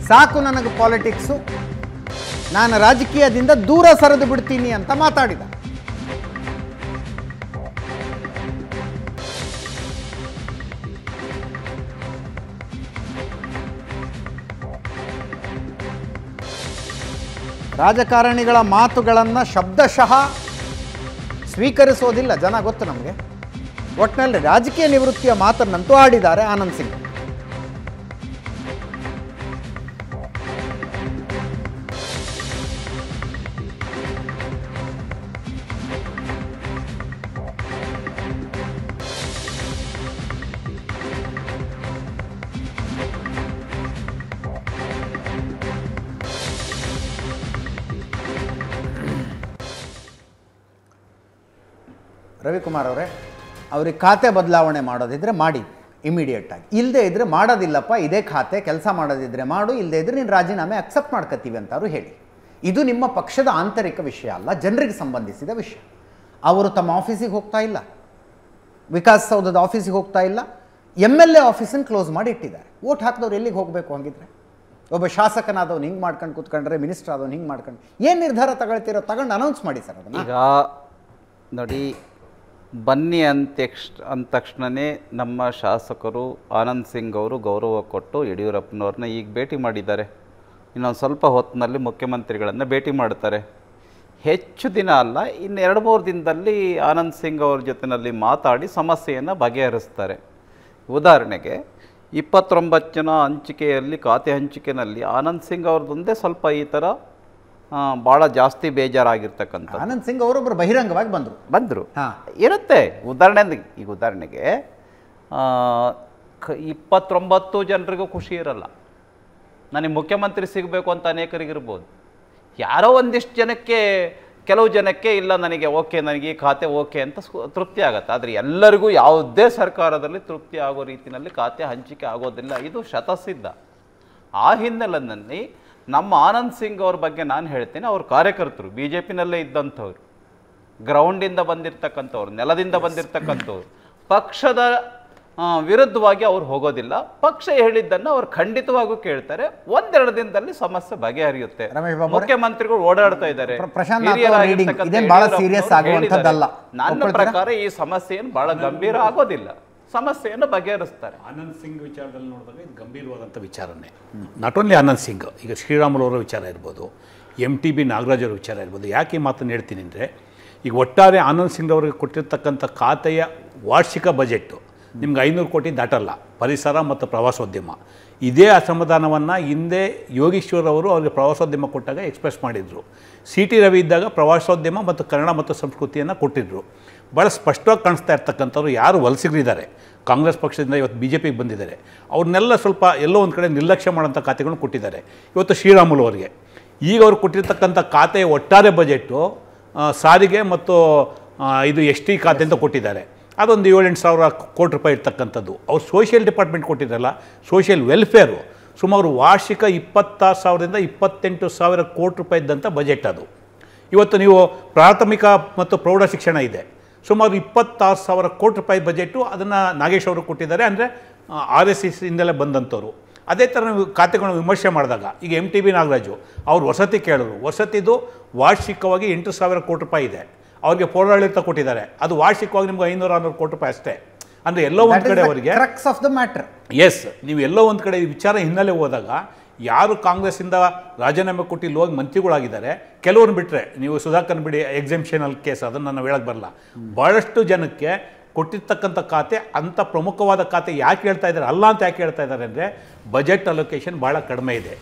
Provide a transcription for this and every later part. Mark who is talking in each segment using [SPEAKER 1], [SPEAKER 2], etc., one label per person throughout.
[SPEAKER 1] ಸಾಕು ನನಗೆ ಪಾಲಿಟಿಕ್ಸು ನಾನು ರಾಜಕೀಯದಿಂದ ದೂರ ಸರಿದು ಬಿಡ್ತೀನಿ ಅಂತ ಮಾತಾಡಿದ ರಾಜಕಾರಣಿಗಳ ಮಾತುಗಳನ್ನು ಶಬ್ದಶಃ ಸ್ವೀಕರಿಸೋದಿಲ್ಲ ಜನ ಗೊತ್ತು ನಮಗೆ ಒಟ್ಟಿನಲ್ಲಿ ರಾಜಕೀಯ ನಿವೃತ್ತಿಯ ಮಾತನ್ನಂತೂ ಆಡಿದ್ದಾರೆ ಆನಂದ್ ಸಿಂಗ್ ರವಿಕುಮಾರ್ ಅವರೇ ಅವ್ರಿಗೆ ಖಾತೆ ಬದಲಾವಣೆ ಮಾಡೋದಿದ್ರೆ ಮಾಡಿ ಇಮಿಡಿಯೇಟಾಗಿ ಇಲ್ಲದೆ ಇದ್ರೆ ಮಾಡೋದಿಲ್ಲಪ್ಪ ಇದೇ ಖಾತೆ ಕೆಲಸ ಮಾಡೋದಿದ್ರೆ ಮಾಡು ಇಲ್ಲದೆ ಇದ್ರೆ ನೀನು ರಾಜೀನಾಮೆ ಅಕ್ಸೆಪ್ಟ್ ಮಾಡ್ಕೋತೀವಿ ಅಂತಾರು ಹೇಳಿ ಇದು ನಿಮ್ಮ ಪಕ್ಷದ ಆಂತರಿಕ ವಿಷಯ ಅಲ್ಲ ಜನರಿಗೆ ಸಂಬಂಧಿಸಿದ ವಿಷಯ ಅವರು ತಮ್ಮ ಆಫೀಸಿಗೆ ಹೋಗ್ತಾ ಇಲ್ಲ ವಿಕಾಸ್ ಸೌಧದ ಆಫೀಸಿಗೆ ಹೋಗ್ತಾ ಇಲ್ಲ ಎಮ್ ಎಲ್ ಎ ಆಫೀಸನ್ನು ಕ್ಲೋಸ್ ಮಾಡಿ ಇಟ್ಟಿದ್ದಾರೆ ಓಟ್ ಹಾಕಿದವ್ರು ಎಲ್ಲಿಗೆ ಹೋಗಬೇಕು ಹಂಗಿದ್ರೆ ಒಬ್ಬ ಶಾಸಕನಾದವ್ನು ಹಿಂಗೆ ಮಾಡ್ಕೊಂಡು ಕೂತ್ಕೊಂಡ್ರೆ ಮಿನಿಸ್ಟರ್ ಆದವ್ನು ಹಿಂಗೆ ಮಾಡ್ಕೊಂಡು ಏನು ನಿರ್ಧಾರ ತಗೊಳ್ತಿರೋ ತಗೊಂಡು ಅನೌನ್ಸ್ ಮಾಡಿ ಸರ್ ಅದನ್ನು
[SPEAKER 2] ಈಗ ನೋಡಿ ಬನ್ನಿ ಅಂತ್ಯಕ್ಷ ಅಂದ ತಕ್ಷಣವೇ ನಮ್ಮ ಶಾಸಕರು ಆನಂದ್ ಸಿಂಗ್ ಅವರು ಗೌರವ ಕೊಟ್ಟು ಯಡಿಯೂರಪ್ಪನವ್ರನ್ನ ಈಗ ಭೇಟಿ ಮಾಡಿದ್ದಾರೆ ಇನ್ನೊಂದು ಸ್ವಲ್ಪ ಹೊತ್ತಿನಲ್ಲಿ ಮುಖ್ಯಮಂತ್ರಿಗಳನ್ನು ಭೇಟಿ ಮಾಡ್ತಾರೆ ಹೆಚ್ಚು ದಿನ ಅಲ್ಲ ಇನ್ನು ಎರಡು ಮೂರು ದಿನದಲ್ಲಿ ಆನಂದ್ ಸಿಂಗ್ ಅವ್ರ ಜೊತೆಯಲ್ಲಿ ಮಾತಾಡಿ ಸಮಸ್ಯೆಯನ್ನು ಬಗೆಹರಿಸ್ತಾರೆ ಉದಾಹರಣೆಗೆ ಇಪ್ಪತ್ತೊಂಬತ್ತು ಜನ ಹಂಚಿಕೆಯಲ್ಲಿ ಖಾತೆ ಹಂಚಿಕೆಯಲ್ಲಿ ಆನಂದ್ ಸಿಂಗ್ ಅವ್ರದ್ದೊಂದೇ ಸ್ವಲ್ಪ ಈ ಥರ ಭಾಳ ಜಾಸ್ತಿ ಬೇಜಾರಾಗಿರ್ತಕ್ಕಂಥ
[SPEAKER 1] ಆನಂದ್ ಸಿಂಗ್ ಅವರೊಬ್ಬರು ಬಹಿರಂಗವಾಗಿ ಬಂದರು
[SPEAKER 2] ಬಂದರು
[SPEAKER 1] ಹಾ.
[SPEAKER 2] ಇರುತ್ತೆ ಉದಾಹರಣೆ ಈಗ ಉದಾಹರಣೆಗೆ ಆ, ಕ- ಇಪ್ಪತ್ತೊಂಬತ್ತು ಜನರಿಗೂ ಖುಷಿ ಇರಲ್ಲ ನನಗೆ ಮುಖ್ಯಮಂತ್ರಿ ಸಿಗಬೇಕು ಅಂತ ಅನೇಕರಿಗಿರ್ಬೋದು ಯಾರೋ ಒಂದಿಷ್ಟು ಜನಕ್ಕೆ ಕೆಲವು ಜನಕ್ಕೆ ಇಲ್ಲ ನನಗೆ ಓಕೆ ನನಗೆ ಈ ಖಾತೆ ಓಕೆ ಅಂತ ಸು- ತೃಪ್ತಿ ಆಗುತ್ತೆ ಆದರೆ ಎಲ್ಲರಿಗೂ ಯಾವುದೇ ಸರ್ಕಾರದಲ್ಲಿ ತೃಪ್ತಿ ಆಗೋ ರೀತಿಯಲ್ಲಿ ಖಾತೆ ಹಂಚಿಕೆ ಆಗೋದಿಲ್ಲ ಇದು ಶತಸಿದ್ಧ ಆ ಹಿನ್ನೆಲೆಯಲ್ಲಿ ನಮ್ಮ ಆನಂದ್ ಸಿಂಗ್ ಅವ್ರ ಬಗ್ಗೆ ನಾನು ಹೇಳ್ತೀನಿ ಅವ್ರ ಕಾರ್ಯಕರ್ತರು ಬಿ ಜೆ ಪಿನಲ್ಲೇ ಇದ್ದಂಥವ್ರು ಗ್ರೌಂಡಿಂದ ಬಂದಿರತಕ್ಕಂಥವ್ರು ನೆಲದಿಂದ ಬಂದಿರತಕ್ಕಂಥವ್ರು ಪಕ್ಷದ ಆ, ವಿರುದ್ಧವಾಗಿ ಅವ್ರು ಹೋಗೋದಿಲ್ಲ ಪಕ್ಷ ಹೇಳಿದ್ದನ್ನು ಅವ್ರು ಖಂಡಿತವಾಗೂ ಕೇಳ್ತಾರೆ ಒಂದೆರಡು ದಿನದಲ್ಲಿ ಸಮಸ್ಯೆ ಬಗೆಹರಿಯುತ್ತೆ
[SPEAKER 1] ರಮೇಶ್ ಬಾಬು ಅವರೇ?
[SPEAKER 2] ಮುಖ್ಯಮಂತ್ರಿಗಳು ಓಡಾಡ್ತಾ ಇದ್ದಾರೆ
[SPEAKER 1] ಪ್ರ- ಪ್ರಶಾಂತ್ ನಾಥ್ ಅವ್ರ
[SPEAKER 2] ಹಿರಿಯರಾಗಿರ್ತಕ್ಕಂಥ
[SPEAKER 1] reading ಇದೇನ್ ಬಹಳ
[SPEAKER 2] ಯಡಿಯೂರಪ್ಪನವರು
[SPEAKER 1] serious ಆಗುವಂಥದ್ದಲ್ಲ.
[SPEAKER 2] ಹೇಳಿದ್ದಾರೆ. ನನ್ನ
[SPEAKER 1] ಒಪ್ಕೊಳ್ತೀರಾ?
[SPEAKER 2] ಪ್ರಕಾರ ಈ ಸಮಸ್ಯೆಯನ್ನು ಬಹಳ ಗಂಭೀರ ಆಗೋದಿಲ್ಲ ಸಮಸ್ಯೆಯನ್ನು ಬಗೆಹರಿಸ್ತಾರೆ
[SPEAKER 3] ಆನಂದ್ ಸಿಂಗ್ ವಿಚಾರದಲ್ಲಿ ನೋಡಿದಾಗ ಇದು ಗಂಭೀರವಾದಂಥ ವಿಚಾರನೇ ನಾಟ್ ಓನ್ಲಿ ಆನಂದ್ ಸಿಂಗ್ ಈಗ ಶ್ರೀರಾಮುಲು ಅವರ ವಿಚಾರ ಇರ್ಬೋದು ಎಮ್ ಟಿ ಬಿ ನಾಗರಾಜ್ ಅವರ ವಿಚಾರ ಇರ್ಬೋದು ಯಾಕೆ ಈ ಮಾತನ್ನು ಹೇಳ್ತೀನಿ ಅಂದರೆ ಈಗ ಒಟ್ಟಾರೆ ಆನಂದ್ ಸಿಂಗ್ ಅವರಿಗೆ ಕೊಟ್ಟಿರ್ತಕ್ಕಂಥ ಖಾತೆಯ ವಾರ್ಷಿಕ ಬಜೆಟ್ಟು ನಿಮ್ಗೆ ಐನೂರು ಕೋಟಿ ದಾಟಲ್ಲ ಪರಿಸರ ಮತ್ತು ಪ್ರವಾಸೋದ್ಯಮ ಇದೇ ಅಸಮಾಧಾನವನ್ನು ಹಿಂದೆ ಯೋಗೀಶ್ವರ್ ಅವರು ಅವರಿಗೆ ಪ್ರವಾಸೋದ್ಯಮ ಕೊಟ್ಟಾಗ ಎಕ್ಸ್ಪ್ರೆಸ್ ಮಾಡಿದರು ಸಿ ಟಿ ರವಿ ಇದ್ದಾಗ ಪ್ರವಾಸೋದ್ಯಮ ಮತ್ತು ಕನ್ನಡ ಮತ್ತು ಸಂಸ್ಕೃತಿಯನ್ನು ಕೊಟ್ಟಿದ್ದರು ಭಾಳ ಸ್ಪಷ್ಟವಾಗಿ ಕಾಣಿಸ್ತಾ ಇರ್ತಕ್ಕಂಥವ್ರು ಯಾರು ವಲಸಿಗರಿದ್ದಾರೆ ಕಾಂಗ್ರೆಸ್ ಪಕ್ಷದಿಂದ ಇವತ್ತು ಬಿ ಜೆ ಪಿಗೆ ಬಂದಿದ್ದಾರೆ ಅವ್ರನ್ನೆಲ್ಲ ಸ್ವಲ್ಪ ಎಲ್ಲೋ ಒಂದು ಕಡೆ ನಿರ್ಲಕ್ಷ್ಯ ಮಾಡೋಂಥ ಖಾತೆಗಳನ್ನು ಕೊಟ್ಟಿದ್ದಾರೆ ಇವತ್ತು ಶ್ರೀರಾಮುಲು ಅವರಿಗೆ ಈಗ ಅವ್ರು ಕೊಟ್ಟಿರ್ತಕ್ಕಂಥ ಖಾತೆಯ ಒಟ್ಟಾರೆ ಬಜೆಟ್ಟು ಆ, ಸಾರಿಗೆ ಮತ್ತು ಆ, ಇದು ಎಸ್ ಟಿ ಖಾತೆ ಅಂತ ಕೊಟ್ಟಿದ್ದಾರೆ ಅದೊಂದು ಏಳೆಂಟು ಸಾವಿರ ಕೋಟಿ ರೂಪಾಯಿ ಇರ್ತಕ್ಕಂಥದ್ದು ಅವ್ರು ಸೋಷಿಯಲ್ ಡಿಪಾರ್ಟ್ಮೆಂಟ್ ಕೊಟ್ಟಿದ್ದಾರಲ್ಲ ಸೋಷಿಯಲ್ ವೆಲ್ಫೇರು ಸುಮಾರು ವಾರ್ಷಿಕ ಇಪ್ಪತ್ತಾರು ಸಾವಿರದಿಂದ ಇಪ್ಪತ್ತೆಂಟು ಸಾವಿರ ಕೋಟಿ ರೂಪಾಯಿ ಇದ್ದಂಥ ಬಜೆಟ್ ಅದು ಇವತ್ತು ನೀವು ಪ್ರಾಥಮಿಕ ಮತ್ತು ಪ್ರೌಢ ಶಿಕ್ಷಣ ಇದೆ ಸುಮಾರು ಇಪ್ಪತ್ತಾರು ಸಾವಿರ ಕೋಟಿ ರೂಪಾಯಿ ಬಜೆಟು ಅದನ್ನು ನಾಗೇಶ್ ಅವರು ಕೊಟ್ಟಿದ್ದಾರೆ ಅಂದರೆ ಆರ್ ಎಸ್ ಎಸ್ ಇಂದಲೇ ಬಂದಂಥವ್ರು ಅದೇ ಥರ ನೀವು ಖಾತೆಗಳನ್ನು ವಿಮರ್ಶೆ ಮಾಡಿದಾಗ ಈಗ ಎಮ್ ಟಿ ಬಿ ನಾಗರಾಜು ಅವ್ರು ವಸತಿ ಕೇಳಿದ್ರು ವಸತಿದು ವಾರ್ಷಿಕವಾಗಿ ಎಂಟು ಸಾವಿರ ಕೋಟಿ ರೂಪಾಯಿ ಇದೆ ಅವ್ರಿಗೆ ಪೌರಾಡಳಿತ ಕೊಟ್ಟಿದ್ದಾರೆ ಅದು ವಾರ್ಷಿಕವಾಗಿ ನಿಮ್ಗೆ ಐನೂರು ಆರುನೂರು ಕೋಟಿ ರೂಪಾಯಿ ಅಷ್ಟೇ ಅಂದರೆ ಎಲ್ಲೋ ಒಂದು ಕಡೆ ಅವರಿಗೆ
[SPEAKER 1] ಕ್ರಕ್ಸ್ ಆಫ್ ದ ಮ್ಯಾಟರ್
[SPEAKER 3] ಎಸ್ ನೀವು ಎಲ್ಲೋ ಒಂದು ಕಡೆ ಈ ವಿಚಾರ ಹಿನ್ನೆಲೆ ಹೋದಾಗ ಯಾರು ಕಾಂಗ್ರೆಸ್ಸಿಂದ ರಾಜೀನಾಮೆ ಕೊಟ್ಟು ಇಲ್ಲಿ ಹೋಗಿ ಮಂತ್ರಿಗಳಾಗಿದ್ದಾರೆ ಕೆಲವ್ರನ್ನ ಬಿಟ್ಟರೆ ನೀವು ಸುಧಾಕರ್ ಬಿಡಿ ಎಕ್ಸಾಮ್ಷನಲ್ ಕೇಸ್ ಅದನ್ನು ನಾವು ಹೇಳಕ್ಕೆ ಬರಲ್ಲ ಭಾಳಷ್ಟು ಜನಕ್ಕೆ ಕೊಟ್ಟಿರ್ತಕ್ಕಂಥ ಖಾತೆ ಅಂಥ ಪ್ರಮುಖವಾದ ಖಾತೆ ಯಾಕೆ ಹೇಳ್ತಾ ಇದ್ದಾರೆ ಅಲ್ಲ ಅಂತ ಯಾಕೆ ಹೇಳ್ತಾ ಇದ್ದಾರೆ ಅಂದರೆ ಬಜೆಟ್ ಅಲೋಕೇಶನ್ ಭಾಳ ಕಡಿಮೆ ಇದೆ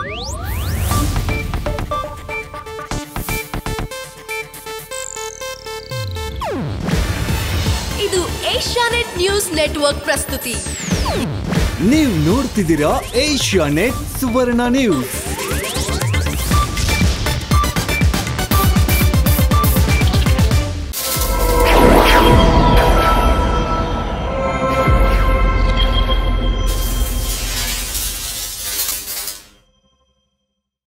[SPEAKER 4] ಇದು ಏಷ್ಯಾನೆಟ್ ನ್ಯೂಸ್ ನೆಟ್ವರ್ಕ್ ಪ್ರಸ್ತುತಿ
[SPEAKER 5] ನೀವು ನೋಡ್ತಿದ್ದೀರಾ ಏಷ್ಯಾ ನೆಟ್ ಸುವರ್ಣ ನ್ಯೂಸ್